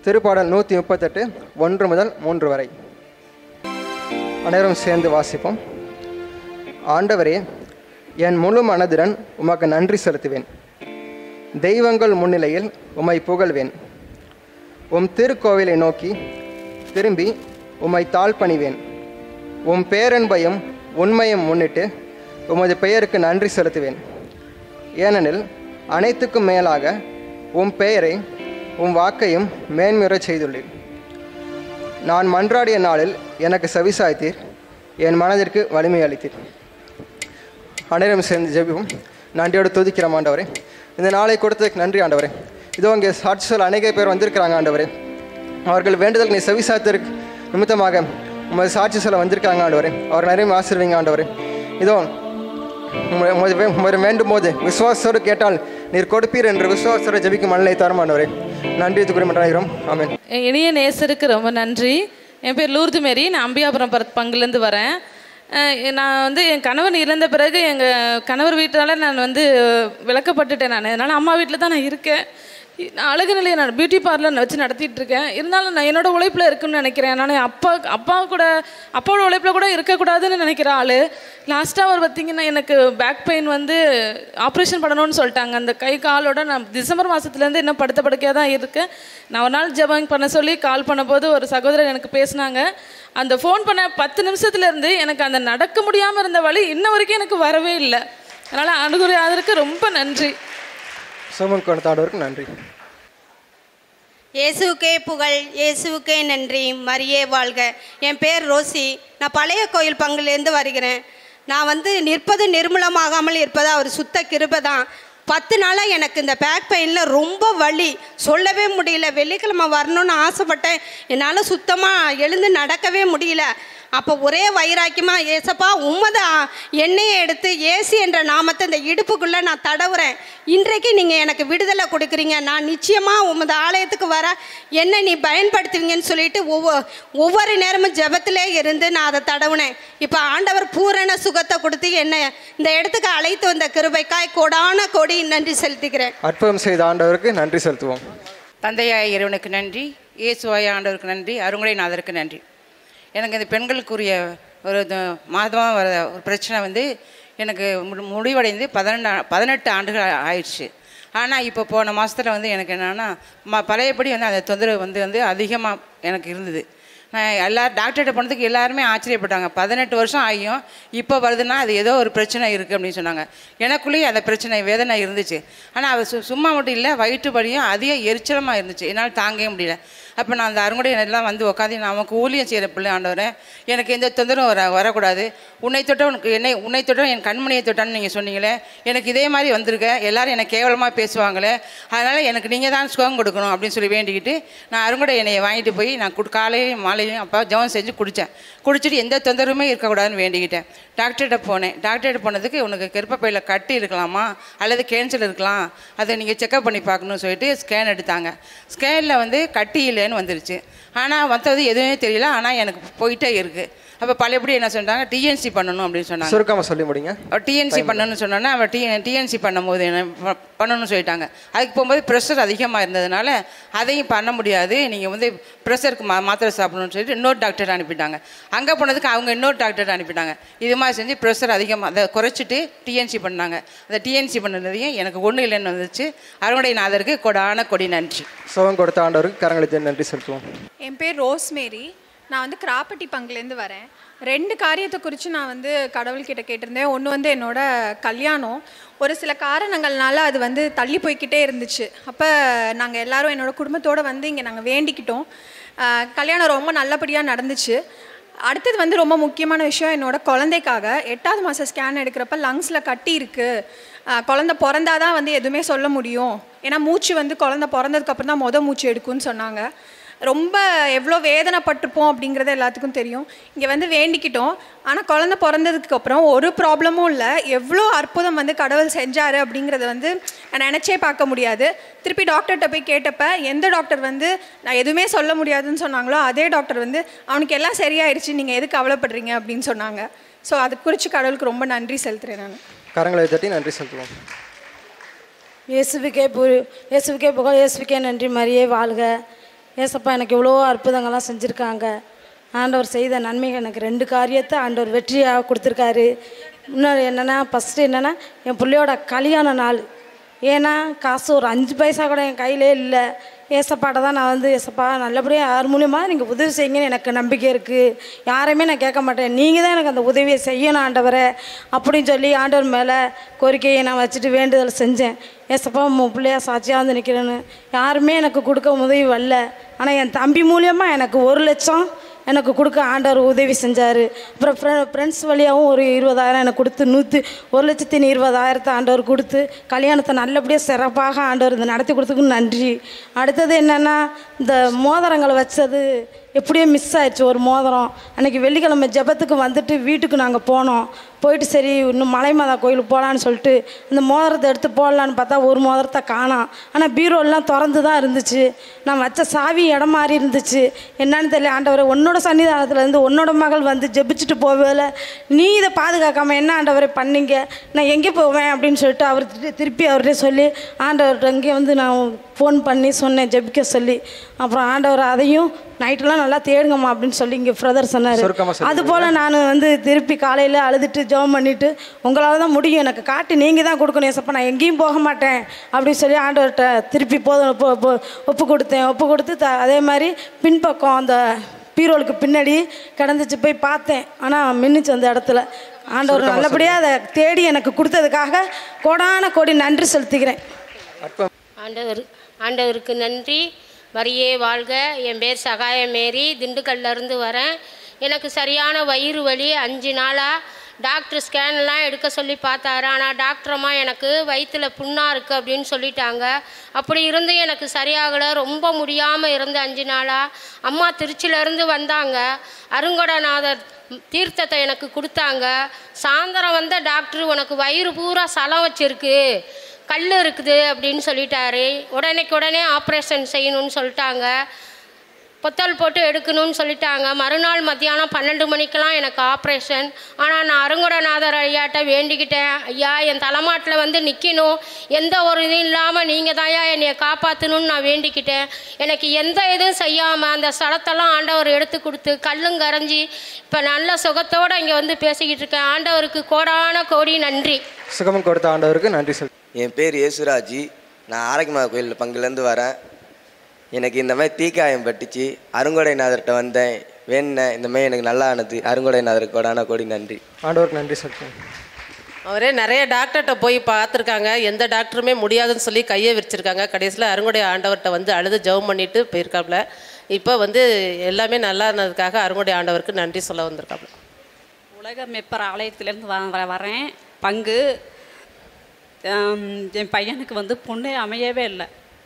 திருப்பாடல் நூற்றி முப்பத்தெட்டு ஒன்று முதல் மூன்று வரை அனைவரும் சேர்ந்து வாசிப்போம் ஆண்டவரே என் முழு மனதுடன் உமக்கு நன்றி செலுத்துவேன் தெய்வங்கள் முன்னிலையில் உம்மை புகழ்வேன் உம் திருக்கோவிலை நோக்கி திரும்பி உம்மை தாழ்பணிவேன் உம் பேரன்பையும் உண்மையும் முன்னிட்டு உமது பெயருக்கு நன்றி செலுத்துவேன் ஏனெனில் அனைத்துக்கும் மேலாக உம் பெயரை உம் வாக்கையும் மேன்முறை செய்துள்ளேன் நான் மன்றாடிய நாளில் எனக்கு செவிசாய்த்தீர் என் மனதிற்கு வலிமை அளித்தீர் அனைவரும் சேர்ந்து ஜெபிப்போம் நன்றியோடு துதிக்கிறோம் ஆண்டவரே இந்த நாளை கொடுத்ததுக்கு நன்றி ஆண்டவரே இதோ இங்கே சாட்சி சொல்ல அநேக பேர் வந்திருக்கிறாங்க ஆண்டவரே அவர்கள் வேண்டுதல் நீ செவிசாத்திற்கு நிமித்தமாக உமது சாட்சி சொல்ல வந்திருக்காங்க ஆண்டவரே அவர் நிறைய ஆசிர்வீங்க ஆண்டவரே இதோ உம்மை- உமது வே- உமது வேண்டும் போது விசுவாசத்தோடு கேட்டால் நீர் கொடுப்பீர் என்று விசுவாசத்தோடு ஜெபிக்கும் மனநிலை தரும் ஆண்டவரே நன்றி துக்குறோம் ஆமென் என் இனிய நேசருக்கு ரொம்ப நன்றி என் பேர் லூர்து மேரி நான் அம்பியாபுரம் பர பங்குலேருந்து வரேன் அஹ் நான் வந்து என் கணவன் இறந்த பிறகு எங்கள் கணவர் வீட்டால் நான் வந்து விளக்கப்பட்டுட்டேன் நான் அதனால் அம்மா வீட்டில் தான் நான் இருக்கேன் நான் அழகு நிலையை நான் பியூட்டி பார்லர் வச்சு நடத்திட்டு இருக்கேன் இருந்தாலும் நான் என்னோட உழைப்பில் இருக்குன்னு நினைக்கிறேன் நான் அப்பா அப்பா கூட அப்பாவோட உழைப்பில் கூட இருக்கக்கூடாதுன்னு நினைக்கிற ஆள் லாஸ்ட்டாக ஒரு பார்த்தீங்கன்னா எனக்கு பேக் பெயின் வந்து ஆப்ரேஷன் பண்ணணும்னு சொல்லிட்டாங்க அந்த கை காலோட நான் டிசம்பர் மாதத்துலேருந்து இன்னும் படுத்த படுக்கையாக தான் இருக்கேன் நான் ஒரு நாள் ஜெபம் பண்ண சொல்லி கால் பண்ணும்போது ஒரு சகோதரர் எனக்கு பேசினாங்க அந்த ஃபோன் பண்ண பத்து நிமிஷத்துலேருந்து எனக்கு அந்த நடக்க முடியாமல் இருந்த வழி இன்ன வரைக்கும் எனக்கு வரவே இல்லை அதனால் அணுகுறை அதற்கு ரொம்ப நன்றி சோமன் கொண்டாடவருக்கு நன்றி இயேசுவுக்கே புகழ் இயேசுவுக்கே நன்றி மரியே வாழ்க என் பேர் ரோசி நான் பழைய கோயில் பங்குலேருந்து வருகிறேன் நான் வந்து நிற்பது நிர்மூலமாகாமல் இருப்பது அவர் சுத்த கிருபை தான் பத்து நாளாக எனக்கு இந்த பேக் பெயினில் ரொம்ப வலி சொல்லவே முடியல வெள்ளிக்கிழமை வரணும்னு ஆசைப்பட்டேன் என்னால் சுத்தமாக எழுந்து நடக்கவே முடியல அப்போ ஒரே வைராக்கியமாக ஏசப்பா உம்மத எண்ணெயை எடுத்து ஏசி என்ற நாமத்தை இந்த இடுப்புக்குள்ளே நான் தடவுறேன் இன்றைக்கு நீங்கள் எனக்கு விடுதலை கொடுக்குறீங்க நான் நிச்சயமாக உமது ஆலயத்துக்கு வர என்ன நீ பயன்படுத்துவீங்கன்னு சொல்லிட்டு ஒவ்வொரு ஒவ்வொரு நேரமும் ஜெபத்திலே இருந்து நான் அதை தடவுனேன் இப்போ ஆண்டவர் பூரண சுகத்தை கொடுத்து என்னை இந்த இடத்துக்கு அழைத்து வந்த கிருபைக்காய் கொடான கொடி நன்றி செலுத்துகிறேன் அற்புதம் செய்த ஆண்டவருக்கு நன்றி செலுத்துவோம் தந்தையாய் இறைவனுக்கு நன்றி இயேசுவாய ஆண்டவருக்கு நன்றி அருங்குடை நாதருக்கு நன்றி எனக்கு இந்த பெண்களுக்குரிய ஒரு மாதமாக வர ஒரு பிரச்சனை வந்து எனக்கு முடி- முடிவடைந்து பதினெண்டு பதினெட்டு ஆண்டுகள் ஆ- ஆயிடுச்சு ஆனால் இப்போ போன மாதத்தில் வந்து எனக்கு என்னென்னா ம பழையபடி வந்து அந்த தொந்தரவு வந்து வந்து அதிகமாக எனக்கு இருந்தது நான் எல்லா டாக்டர்கிட்ட போனதுக்கு எல்லாருமே ஆச்சரியப்பட்டாங்க பதினெட்டு வருஷம் ஆகியும் இப்போ வருதுன்னா அது ஏதோ ஒரு பிரச்சனை இருக்குது அப்படின்னு சொன்னாங்க எனக்குள்ளேயும் அந்த பிரச்சனை வேதனை இருந்துச்சு ஆனால் அது சு சும்மா மட்டும் இல்லை வயிற்று வலியும் அதிக எரிச்சலமாக இருந்துச்சு என்னால் தாங்கவே முடியல அப்போ நான் அந்த அருங்குடை எல்லாம் வந்து உட்காந்து நான் நமக்கு ஊழியம் செய்கிற பிள்ளை ஆண்டவரே எனக்கு எந்த தொந்தரவும் வர வரக்கூடாது உன்னை தொட்ட உனக்கு என்னை உன்னை தொட்ட என் கண்மணியை தொட்டான்னு நீங்கள் சொன்னீங்களே எனக்கு இதே மாதிரி வந்திருக்க எல்லாரும் என்னை கேவலமாக பேசுவாங்களே அதனால் எனக்கு நீங்கள் தான் சுகம் கொடுக்கணும் அப்படின்னு சொல்லி வேண்டிக்கிட்டு நான் அருங்குடை எண்ணெயை வாங்கிட்டு போய் நான் குடு காலையிலையும் மாலையிலையும் அப்போ ஜெபம் செஞ்சு குடித்தேன் குடிச்சிட்டு எந்த தொந்தரவுமே இருக்கக்கூடாதுன்னு வேண்டிக்கிட்டேன் டாக்டர்கிட்ட போனேன் டாக்டர்கிட்ட போனதுக்கு உனக்கு கர்ப்பப்பையில் கட்டி இருக்கலாமா அல்லது கேன்சர் இருக்கலாம் அதை நீங்கள் செக்அப் பண்ணி பார்க்கணும்னு சொல்லிட்டு ஸ்கேன் எடுத்தாங்க ஸ்கேனில் வந்து கட்டி இல்லைன்னு வந்துருச்சு ஆனால் மற்றது எதுவுமே தெரியல ஆனால் எனக்கு போயிட்டே இருக்குது அப்போ பழையபடி என்ன சொன்னாங்க டிஎன்சி பண்ணணும் அப்படின்னு சொன்னாங்க சுருக்கமாக சொல்லி முடிங்க டிஎன்சி பண்ணணும்னு சொன்னோன்னா அவன் டி டிஎன்சி பண்ணும்போது என்ன ப- பண்ணணும்னு சொல்லிட்டாங்க அதுக்கு போகும்போது ப்ரெஷர் அதிகமாக இருந்ததுனால அதையும் பண்ண முடியாது நீங்கள் வந்து ப்ரெஷருக்கு மா மாத்திரை சாப்பிடணும்னு சொல்லிட்டு இன்னொரு டாக்டர் அனுப்பிட்டாங்க அங்கே போனதுக்கு அவங்க இன்னொரு டாக்டர் அனுப்பிட்டாங்க இது மாதிரி செஞ்சு ப்ரெஷர் அதிகமாக அதை குறைச்சிட்டு டிஎன்சி பண்ணாங்க அந்த டிஎன்சி பண்ணதையும் எனக்கு ஒன்றும் இல்லைன்னு வந்துச்சு அறுவடை நாதருக்கு கொடான கொடி நன்றி சுகம் கொடுத்த ஆண்டவருக்கு கரங்களை நன்றி செலுத்துவோம் என் பேர் ரோஸ்மேரி நான் வந்து கிராப்பட்டி பங்குலேருந்து வரேன் ரெண்டு காரியத்தை குறித்து நான் வந்து கடவுள்கிட்ட கேட்டிருந்தேன் ஒன்று வந்து என்னோட கல்யாணம் ஒரு சில காரணங்கள்னால அது வந்து தள்ளி போய்க்கிட்டே இருந்துச்சு அப்போ நாங்கள் எல்லாரும் என்னோட குடும்பத்தோடு வந்து இங்கே நாங்கள் வேண்டிக்கிட்டோம் ஆஹ் கல்யாணம் ரொம்ப நல்லபடியாக நடந்துச்சு அடுத்தது வந்து ரொம்ப முக்கியமான விஷயம் என்னோட குழந்தைக்காக எட்டாவது மாதம் ஸ்கேன் எடுக்கிறப்ப லங்ஸில் கட்டி இருக்குது ஆஹ் குழந்தை பிறந்தாதான் வந்து எதுவுமே சொல்ல முடியும் ஏன்னா மூச்சு வந்து குழந்தை பிறந்ததுக்கப்புறம் தான் மொதல் மூச்சு எடுக்கும்னு சொன்னாங்க ரொம்ப எவ்வளோ வேதனைப்பட்டிருப்போம் அப்படிங்கிறது எல்லாத்துக்கும் தெரியும் இங்கே வந்து வேண்டிக்கிட்டோம் ஆனால் குழந்தை பிறந்ததுக்கு அப்புறம் ஒரு ப்ராப்ளமும் இல்லை எவ்வளோ அற்புதம் வந்து கடவுள் செஞ்சார் அப்படிங்கிறத வந்து நான் நினச்சே பார்க்க முடியாது திருப்பி டாக்டர்கிட்ட போய் கேட்டப்ப எந்த டாக்டர் வந்து நான் எதுவுமே சொல்ல முடியாதுன்னு சொன்னாங்களோ அதே டாக்டர் வந்து அவனுக்கு எல்லாம் சரியாயிருச்சு நீங்கள் எதுக்கு கவலைப்படுறீங்க அப்படின்னு சொன்னாங்க ஸோ அது குறித்து கடவுளுக்கு ரொம்ப நன்றி செலுத்துகிறேன் நான் கரங்களை தட்டி நன்றி செலுத்துவோம் இயேசுவுக்கே பு இயேசுவுக்கே புகழ் இயேசுவுக்கே நன்றி மரியே வாழ்க ஏசப்பா எனக்கு இவ்வளோ அற்புதங்கள்லாம் செஞ்சுருக்காங்க ஆண்டவர் செய்த நன்மைகள் எனக்கு ரெண்டு காரியத்தை ஆண்டவர் வெற்றியாக கொடுத்துருக்காரு இன்னொரு என்னென்னா ஃபஸ்ட்டு என்னென்னா என் பிள்ளையோட கல்யாண நாள் ஏன்னா காசு ஒரு அஞ்சு பைசா கூட என் கையிலே இல்லை ஏசப்பாட்ட தான் நான் வந்து ஏசப்பா நல்லபடியாக யார் மூலியமாக நீங்கள் உதவி செய்யுங்கன்னு எனக்கு நம்பிக்கை இருக்குது யாரையுமே நான் கேட்க மாட்டேன் நீங்கள் தான் எனக்கு அந்த உதவியை செய்யணும் ஆண்டவரை அப்படின்னு சொல்லி ஆண்டவர் மேலே கோரிக்கையை நான் வச்சுட்டு வேண்டுதல் செஞ்சேன் ஏசப்பா உன் பிள்ளையா சாட்சியாக வந்து நிற்கிறேன்னு யாருமே எனக்கு கொடுக்க உதவி வரல ஆனால் என் தம்பி மூலியமாக எனக்கு ஒரு லட்சம் எனக்கு கொடுக்க ஆண்டவர் உதவி செஞ்சார் அப்புறம் ஃப்ரெ ஃப்ரெண்ட்ஸ் வழியாகவும் ஒரு இருபதாயிரம் எனக்கு கொடுத்து நூற்றி ஒரு லட்சத்தி இருபதாயிரத்தை ஆண்டவர் கொடுத்து கல்யாணத்தை நல்லபடியாக சிறப்பாக ஆண்டவர் இதை நடத்தி கொடுத்ததுக்கு நன்றி அடுத்தது என்னென்னா இந்த மோதிரங்களை வச்சது எப்படியோ மிஸ் ஆயிடுச்சு ஒரு மோதிரம் அன்றைக்கி வெள்ளிக்கிழமை ஜெபத்துக்கு வந்துட்டு வீட்டுக்கு நாங்கள் போனோம் போயிட்டு சரி இன்னும் மலைமாதா கோயிலுக்கு போகலான்னு சொல்லிட்டு இந்த மோதிரத்தை எடுத்து போடலான்னு பார்த்தா ஒரு மோதிரத்தை காணோம் ஆனால் பீரோலாம் திறந்து தான் இருந்துச்சு நான் வச்ச சாவி இடம் மாறி இருந்துச்சு என்னன்னு தெரியல ஆண்டவரை உன்னோட சன்னிதானத்துல இருந்து உன்னோட மகள் வந்து ஜெபிச்சுட்டு போவேல நீ இதை பாதுகாக்காம என்ன ஆண்டவரை பண்ணீங்க நான் எங்கே போவேன் அப்படின்னு சொல்லிட்டு அவர் திரு- திருப்பி அவர்கிட்ட சொல்லி ஆண்டவர்கிட்ட இங்கே வந்து நான் ஃபோன் பண்ணி சொன்னேன் ஜெபிக்க சொல்லி அப்புறம் ஆண்டவர் அதையும் நைட்டெல்லாம் நல்லா தேடுங்கம்மா அப்படின்னு சொல்லி இங்கே பிரதர் சொன்னார் சுருக்கமா சொல்லுங்க. அது போல் நான் வந்து திருப்பி காலையில் அழுதுட்டு ஜெபம் பண்ணிவிட்டு உங்களால் தான் முடியும் எனக்கு காட்டு நீங்கள் தான் கொடுக்கணும் ஏசப்பா நான் எங்கேயும் போக மாட்டேன் அப்படின்னு சொல்லி ஆண்டவர்கிட்ட திருப்பி போதும் ஒப்பு ஒப்பு ஒப்பு கொடுத்தேன் ஒப்பு கொடுத்து த அதே மாதிரி பின்பக்கம் அந்த பீரோலுக்கு பின்னாடி கிடந்துச்சு போய் பார்த்தேன் ஆனால் மின்னுச்சு அந்த இடத்துல ஆண்டவர் நல்லபடியாக அதை தேடி எனக்கு கொடுத்ததுக்காக கோடான கோடி நன்றி செலுத்திக்கிறேன் அற்புதம் ஆண்டவர் ஆண்டவருக்கு நன்றி வரியே வாழ்க என் பேர் சகாய மேரி திண்டுக்கல்ல இருந்து வரேன் எனக்கு சரியான வயிறு வலி அஞ்சு நாளாக டாக்டர் ஸ்கேன்லாம் எடுக்க சொல்லி பார்த்தாரு ஆனால் டாக்டர் அம்மா எனக்கு வயிற்றுல புண்ணாக இருக்குது அப்படின்னு சொல்லிட்டாங்க அப்படி இருந்து எனக்கு சரியாகலை ரொம்ப முடியாமல் இருந்த அஞ்சு நாளாக அம்மா திருச்சியிலேருந்து வந்தாங்க அருங்கொடநாதர் தீர்த்தத்தை எனக்கு கொடுத்தாங்க சாயந்தரம் வந்த டாக்டர் உனக்கு வயிறு பூரா சலம் வச்சிருக்கு கல் இருக்குது அப்படின்னு சொல்லிட்டாரு உடனேக்கு உடனே ஆப்ரேஷன் செய்யணும்னு சொல்லிட்டாங்க பொத்தல் போட்டு எடுக்கணும்னு சொல்லிட்டாங்க மறுநாள் மத்தியானம் பன்னெண்டு மணிக்கெல்லாம் எனக்கு ஆப்ரேஷன் ஆனால் நான் அருங்குடநாதர் ஐயாட்ட வேண்டிக்கிட்டேன் ஐயா என் தலைமாட்டில் வந்து நிற்கணும் எந்த ஒரு இதுவும் இல்லாமல் நீங்கள் தான்யா என்னைய காப்பாற்றணும்னு நான் வேண்டிக்கிட்டேன் எனக்கு எந்த இதுவும் செய்யாமல் அந்த ஸ்தலத்தெல்லாம் ஆண்டவர் எடுத்து கொடுத்து கல்லும் கரைஞ்சி இப்போ நல்ல சுகத்தோடு இங்கே வந்து பேசிக்கிட்டு இருக்கேன் ஆண்டவருக்கு கோடான கோடி நன்றி சுகமம் கொடுத்த ஆண்டவருக்கு நன்றி சொல் என் பேர் இயேசுராஜி நான் ஆரோக்கியமா கோயில் பங்குலேருந்து வரேன் எனக்கு இந்த மாதிரி தீக்காயம் பட்டுச்சு அருங்கொடைநாதர்கிட்ட வந்தேன் வேணுனேன் இந்த மாதிரி எனக்கு நல்லா ஆனது அருங்கொடைநாதருக்கு கொடான கோடி நன்றி ஆண்டவருக்கு நன்றி சொல்லுங்கள் அவரே நிறைய டாக்டர்கிட்ட போய் பார்த்துருக்காங்க எந்த டாக்டருமே முடியாதுன்னு சொல்லி கையை விரிச்சிருக்காங்க கடைசியில் அருங்குடைய ஆண்டவர்கிட்ட வந்து அழுது ஜெபம் பண்ணிட்டு போயிருக்காப்புல இப்போ வந்து எல்லாமே நல்லா இருந்ததுக்காக அருங்குடைய ஆண்டவருக்கு நன்றி சொல்ல வந்திருக்காப்புல உலக மெப்பர் ஆலயத்திலேருந்து வ வ- வரேன் பங்கு ஆம், என் பையனுக்கு வந்து பொண்ணே அமையவே இல்லை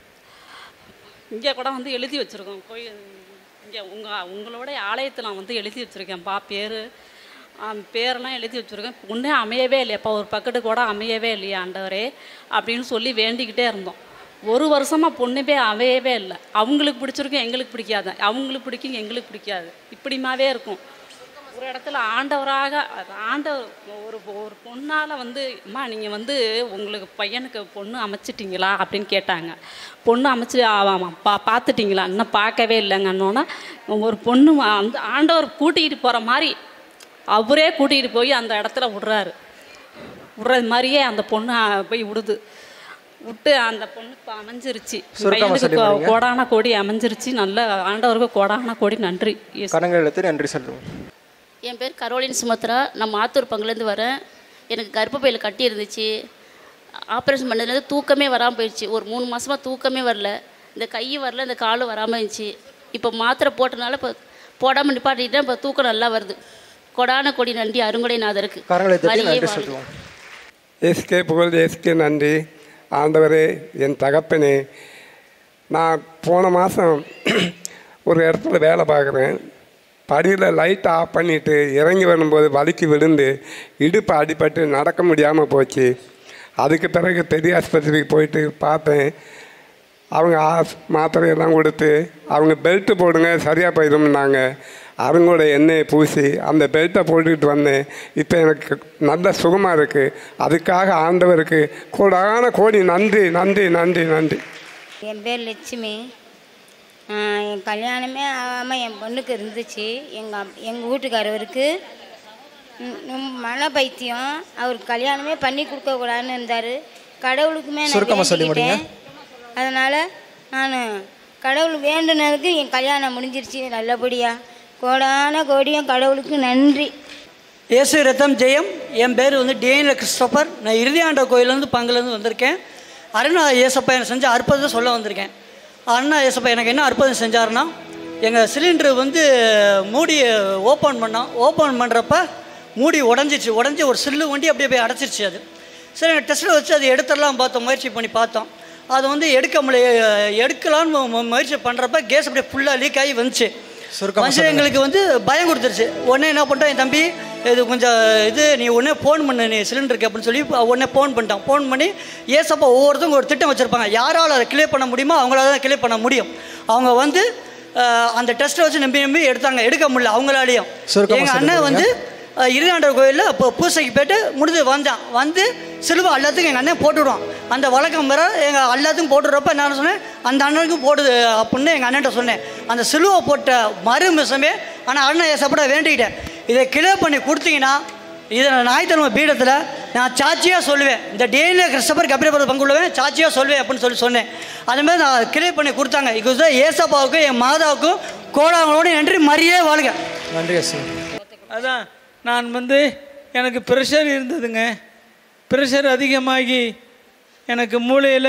இங்கே கூட வந்து எழுதி வச்சுருக்கோம் கோயில் இங்கே உங்கள் உங்களோட ஆலயத்தில் நான் வந்து எழுதி வச்சுருக்கேன்ப்பா பேர் பேரெல்லாம் எழுதி வச்சுருக்கேன் பொண்ணே அமையவே இல்லையாப்பா ஒரு பக்கெட்டு கூட அமையவே இல்லையா ஆண்டவரே அப்படின்னு சொல்லி வேண்டிக்கிட்டே இருந்தோம் ஒரு வருஷமாக பொண்ணுமே அமையவே இல்லை அவங்களுக்கு பிடிச்சிருக்கும் எங்களுக்கு பிடிக்காது அவங்களுக்கு பிடிக்கும் எங்களுக்கு பிடிக்காது இப்படிமாவே இருக்கும் ஒரு இடத்துல ஆண்டவராக அது ஆண்டவர் ஒரு ஒரு பொண்ணால் வந்து அம்மா நீங்கள் வந்து உங்களுக்கு பையனுக்கு பொண்ணு அமைச்சிட்டிங்களா அப்படின்னு கேட்டாங்க பொண்ணு அமைச்சு ஆமாம் பா பார்த்துட்டிங்களா இன்னும் பார்க்கவே இல்லைங்க அண்ணோன்னா ஒரு பொண்ணு அந்த ஆண்டவர் கூட்டிகிட்டு போகிற மாதிரி அவரே கூட்டிகிட்டு போய் அந்த இடத்துல விடுறாரு விடுறது மாதிரியே அந்த பொண்ணு ஆ, போய் விடுது விட்டு அந்த பொண்ணு இப்போ அமைஞ்சிருச்சு சுருக்கமா பையனுக்கு சொல்லி கோ- பாருங்க. கோடான கோடி அமைஞ்சிருச்சு நல்ல ஆண்டவருக்கு கோடான கோடி நன்றி இயேசு. கடன்கள் எடுத்து நன்றி சொல்லுவோம் என் பேர் கரோலின் சுமத்ரா நான் மாத்தூர் பங்குலேருந்து வரேன் எனக்கு கர்ப்பப்பையில் கட்டி இருந்துச்சு ஆப்ரேஷன் பண்ணதுலேருந்து தூக்கமே வராமல் போயிடுச்சு ஒரு மூணு மாதமாக தூக்கமே வரல இந்த கை வரல இந்த காலும் வராமல் இருந்துச்சு இப்போ மாத்திரை போட்டனால இப்போ போடாமல் நிப்பாட்டிட்டேன் இப்போ தூக்கம் நல்லா வருது கொடான கொடி நன்றி அருங்குடைநாதருக்கு கரங்களை தட்டி மரியே நன்றி வாழ்க. சொல்லுவோம் எஸ்கே புகழ் எஸ்கே நன்றி ஆண்டவரே என் தகப்பனே நான் போன மாதம் ஒரு இடத்துல வேலை பார்க்குறேன் படியில் லைட் ஆஃப் பண்ணிவிட்டு இறங்கி வரும்போது வலிக்கு விழுந்து இடுப்பு அடிபட்டு நடக்க முடியாமல் போச்சு அதுக்கு பிறகு பெரிய ஆஸ்பத்திரிக்கு போயிட்டு பார்த்தேன் அவங்க ஆஸ் மாத்திரையெல்லாம் கொடுத்து அவங்க பெல்ட்டு போடுங்க சரியாக போயிடும்னாங்க அவங்களோட எண்ணெயை பூசி அந்த பெல்ட்டை போட்டுக்கிட்டு வந்தேன் இப்போ எனக்கு நல்ல சுகமாக இருக்குது அதுக்காக ஆண்டவருக்கு கோடான கோடி நன்றி நன்றி நன்றி நன்றி என் பேர் லட்சுமி ஆஹ் என் கல்யாணமே ஆகாமல் என் பொண்ணுக்கு இருந்துச்சு எங்கள் எங்கள் வீட்டுக்காரவருக்கு ம், ம், மன பைத்தியம் அவருக்கு கல்யாணமே பண்ணி கொடுக்கக்கூடாதுன்னு இருந்தார் கடவுளுக்குமே நான் சுருக்கமா சொல்லி வேண்டிக்கிட்டேன் அதனால் நான் கடவுள் வேண்டுனதுக்கு என் கல்யாணம் முடிஞ்சிருச்சு நல்லபடியாக கோடான கோடியும் கடவுளுக்கு நன்றி இயேசு ரத்தம் ஜெயம் என் பேர் வந்து டிஎன்ல கிறிஸ்டோபர் நான் இறுதியாண்ட கோயிலேருந்து பங்குலேருந்து வந்திருக்கேன் அருணா ஏசப்பா எனக்கு செஞ்ச அற்புதத்தை சொல்ல வந்திருக்கேன் அருணா ஏசப்பா எனக்கு என்ன அற்புதம் செஞ்சாருன்னா எங்கள் சிலிண்டர் வந்து மூடி ஓப்பன் பண்ணோம் ஓப்பன் பண்ணுறப்ப மூடி உடஞ்சிச்சு உடஞ்சி ஒரு சில்லு வண்டி அப்படியே போய் அடைச்சிருச்சு அது சரி டெஸ்ட்டில் வச்சு அது எடுத்துடலாம் பார்த்தோம் முயற்சி பண்ணி பார்த்தோம் அது வந்து எடுக்க முடிய எடுக்கலான்னு மு- மு- முயற்சி பண்ணுறப்ப கேஸ் அப்படியே ஃபுல்லாக லீக் ஆகி வந்துச்சு சுருக்கமா வந்து சொல்லுங்க. எங்களுக்கு வந்து பயம் கொடுத்துருச்சு உடனே என்ன பண்ணிட்டோம் என் தம்பி இது கொஞ்சம் இது நீ உடனே ஃபோன் பண்ணு நீ சிலிண்டருக்கு அப்படின்னு சொல்லி உடனே ஃபோன் பண்ணிட்டான் ஃபோன் பண்ணி ஏசப்பா ஒவ்வொருத்தவங்க ஒரு திட்டம் வச்சுருப்பாங்க யாரால் அதை கிளியர் பண்ண முடியுமோ அவங்களால தான் கிளியர் பண்ண முடியும் அவங்க வந்து அஹ், அந்த டெஸ்ட்டை வச்சு நம்பி நம்பி எடுத்தாங்க எடுக்க முடியல அவங்களாலையும் சுருக்கமா எங்கள் சொல்லுங்க. அண்ணன் வந்து அஹ், இருதாண்டவர் கோயிலில் இப்போ பூசைக்கு போயிட்டு முடிஞ்சு வந்தான் வந்து சிலுவை எல்லாத்துக்கும் எங்கள் அண்ணன் போட்டுவிடுவான் அந்த வழக்கம் வர எங்கள் எல்லாத்துக்கும் போட்டுடுறப்ப நான் சொன்னேன் அந்த அண்ணனுக்கும் போடுது அப்படின்னு எங்கள் அண்ணன்ட்ட சொன்னேன் அந்த சிலுவை போட்ட மறு மிசமே ஆனால் அண்ணன் ஏசப்பட வேண்டிக்கிட்டேன் இதை கிளியர் பண்ணி கொடுத்தீங்கன்னா இதை நான் ஞாயிற்றுக்கிழமை பீடத்தில் நான் சாட்சியாக சொல்லுவேன் இந்த டெய்லியில் கிறிஸ்தபர் கபிரபர் பங்குள்ளவன் சாட்சியாக சொல்லுவேன் அப்படின்னு சொல்லி சொன்னேன் அதுமாதிரி நான் கிளியர் பண்ணி கொடுத்தாங்க இது ஏசப்பாவுக்கும் என் மாதாவுக்கும் கோடாங்களோடு நன்றி மரியே வாழ்க நன்றி அசு அதான் நான் வந்து எனக்கு ப்ரெஷர் இருந்ததுங்க ப்ரெஷர் அதிகமாகி எனக்கு மூளையில்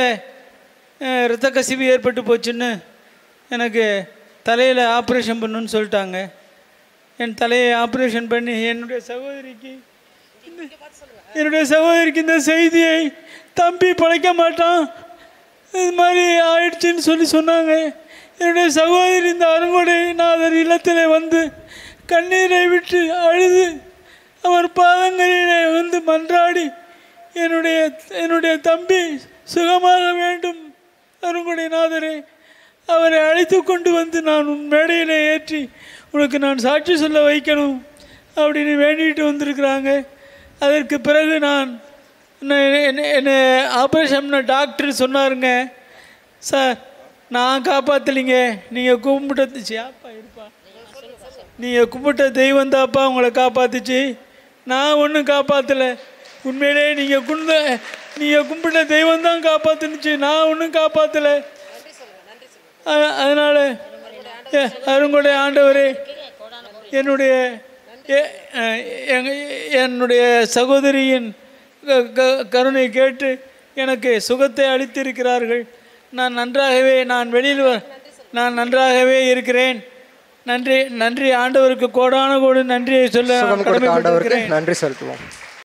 இரத்த கசிவு ஏற்பட்டு போச்சுன்னு எனக்கு தலையில் ஆப்ரேஷன் பண்ணுன்னு சொல்லிட்டாங்க என் தலையை ஆப்ரேஷன் பண்ணி என்னுடைய சகோதரிக்கு இந்த- என்னுடைய சகோதரிக்கு இந்த செய்தியை தம்பி பழைக்க மாட்டான் இது மாதிரி ஆயிடுச்சுன்னு சொல்லி சொன்னாங்க என்னுடைய சகோதரி இந்த அருங்கொடை நாதர் இல்லத்தில் வந்து கண்ணீரை விட்டு அழுது அவர் பாதங்களிலே வந்து மன்றாடி என்னுடைய என்னுடைய தம்பி சுகமாக வேண்டும் அருங்கொடை நாதரே அவரை அழைத்து கொண்டு வந்து நான் உன் மேடையில் ஏற்றி உனக்கு நான் சாட்சி சொல்ல வைக்கணும் அப்படின்னு வேண்டிட்டு வந்திருக்கிறாங்க அதற்கு பிறகு நான் என்ன- என்ன- என்னை ஆப்ரேஷன் பண்ண டாக்டர் சொன்னாருங்க சார் நான் காப்பாற்றலிங்க நீங்கள் கும்பிட்ட சியாப்பா இருப்பா நீங்கள் கும்பிட்ட தெய்வம் தாப்பா உங்களை காப்பாத்துச்சு நான் ஒன்றும் காப்பாற்றலை உண்மையிலே நீங்கள் குண்ட நீங்கள் கும்பிட்ட தெய்வம் தான் காப்பாத்துனுச்சு நான் ஒன்றும் காப்பாற்றலை அதனால் அருங்கொடை ஆண்டவரே என்னுடைய எ- அஹ் எங்க- என்னுடைய சகோதரியின் க- க- கருணை கேட்டு எனக்கு சுகத்தை அளித்திருக்கிறார்கள் நான் நன்றாகவே நான் வெளியில் வ- நான் நன்றாகவே இருக்கிறேன் நன்றி நன்றி ஆண்டவருக்கு கோடான கோடி நன்றியை சொல்ல நான் சுகம் கொடுத்த ஆண்டவருக்கு கடமைப்பட்டிருக்கிறேன் நன்றி செலுத்துவோம்